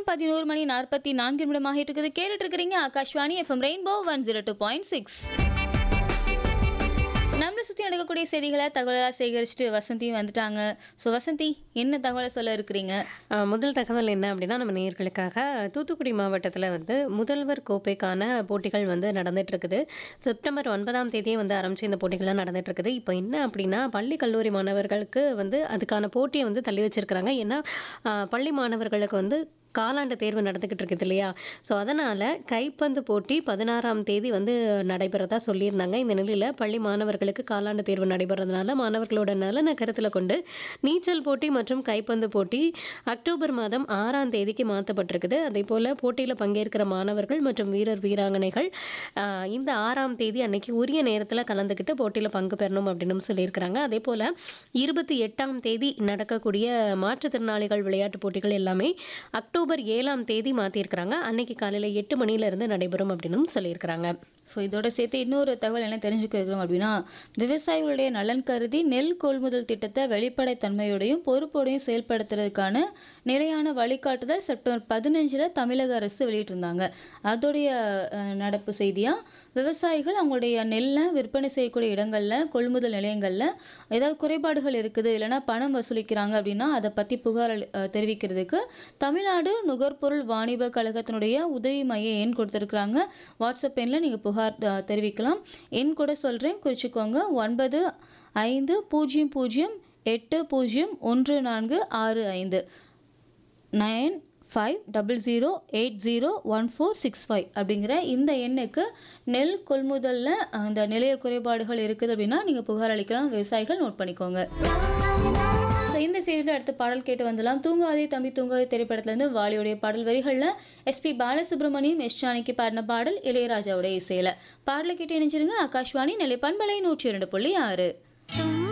நேரம் பதினோரு மணி நாற்பத்தி நான்கு நிமிடமாக இருக்குது கேட்டுட்டு இருக்கிறீங்க Akashvani FM Rainbow one zero two point six நம்மளை சுற்றி நடக்கக்கூடிய செய்திகளை தகவலாக சேகரிச்சுட்டு வசந்தியும் வந்துட்டாங்க ஸோ வசந்தி என்ன தகவலை சொல்ல இருக்கிறீங்க ஆ, முதல் தகவல் என்ன அப்படின்னா நம்ம நேயர்களுக்காக தூத்துக்குடி மாவட்டத்தில் வந்து முதல்வர் கோப்பைக்கான போட்டிகள் வந்து நடந்துட்டு இருக்குது செப்டம்பர் ஒன்பதாம் தேதியே வந்து ஆரம்பிச்சு இந்த போட்டிகள்லாம் நடந்துட்டு இருக்குது இப்போ என்ன அப்படின்னா பள்ளி கல்லூரி மாணவர்களுக்கு வந்து அதுக்கான போட்டியை வந்து தள்ளி வச்சிருக்கிறாங்க ஏன்னா ஆ, பள்ளி மாணவர்களுக்கு வந்து காலாண்டு தேர்வு நடந்துக்கிட்டு இருக்குது இல்லையா ஸோ அதனால் கைப்பந்து போட்டி பதினாறாம் தேதி வந்து நடைபெறதா சொல்லியிருந்தாங்க இந்த நிலையில் பள்ளி மாணவர்களுக்கு காலாண்டு தேர்வு நடைபெறதுனால மாணவர்களோட நலனை கருத்தில் கொண்டு நீச்சல் போட்டி மற்றும் கைப்பந்து போட்டி அக்டோபர் மாதம் ஆறாம் தேதிக்கு மாற்றப்பட்டிருக்குது அதே போல் போட்டியில் பங்கேற்கிற மாணவர்கள் மற்றும் வீரர் வீராங்கனைகள் ஆஹ், இந்த ஆறாம் தேதி அன்னைக்கு உரிய நேரத்தில் கலந்துக்கிட்டு போட்டியில் பங்கு பெறணும் அப்படின்னு சொல்லியிருக்கிறாங்க அதே போல் இருபத்தி எட்டாம் தேதி நடக்கக்கூடிய மாற்றுத்திறனாளிகள் விளையாட்டுப் போட்டிகள் எல்லாமே அக்டோபர் ஏழாம் தேதி மாற்றிருக்கிறாங்க அன்னைக்கு காலையில் எட்டு மணிலேருந்து நடைபெறும் அப்படின்னு சொல்லியிருக்கிறாங்க ஸோ இதோட சேர்த்து இன்னொரு தகவல் என்ன தெரிஞ்சுக்க இருக்கிறோம் அப்படின்னா விவசாயிகளுடைய நலன் கருதி நெல் கொள்முதல் திட்டத்தை வெளிப்படைத்தன்மையோடையும் பொறுப்போடையும் செயல்படுத்துறதுக்கான நிலையான வழிகாட்டுதல் செப்டம்பர் பதினஞ்சில் தமிழக அரசு வெளியிட்டிருந்தாங்க அதோடைய அஹ், நடப்பு செய்தியாக விவசாயிகள் அவங்களுடைய நெல்லை விற்பனை செய்யக்கூடிய இடங்களில் கொள்முதல் நிலையங்களில் ஏதாவது குறைபாடுகள் இருக்குது இல்லைன்னா பணம் வசூலிக்கிறாங்க அப்படின்னா அதை பற்றி புகார் அளி- அஹ், தெரிவிக்கிறதுக்கு தமிழ்நாடு நுகர்பொருள் வாணிப கழகத்தினுடைய உதவி மைய எண் கொடுத்துருக்குறாங்க வாட்ஸ்அப் எண்ணில் நீங்கள் புகார் அஹ், தெரிவிக்கலாம் எண் கூட சொல்கிறேன் குறிச்சிக்கோங்க ஒன்பது ஐந்து பூஜ்ஜியம் பூஜ்ஜியம் எட்டு பூஜ்ஜியம் ஒன்று நான்கு ஆறு ஐந்து nine five double zero eight zero one four six five அப்படிங்கிற இந்த எண்ணுக்கு நெல் கொள்முதலில் அந்த நிலைய குறைபாடுகள் இருக்குது அப்படின்னா நீங்கள் புகார் அளிக்கலாம் விவசாயிகள் நோட் பண்ணிக்கோங்க ஸோ இந்த செய்தியில் அடுத்த பாடல் கேட்டு வந்துடலாம் தூங்காதே தம்பி தூங்காதே திரைப்படத்துலேருந்து வாலியுடைய பாடல் வரிகளில் எஸ்பி பாலசுப்ரமணியம் எஸ் ஜானகி பாடின பாடல் இளையராஜாவுடைய இசையில் பாடலை கேட்டு இணைஞ்சிருங்க ஆகாஷ்வாணி நிலை பண்பலை நூற்றி இரண்டு புள்ளி ஆறு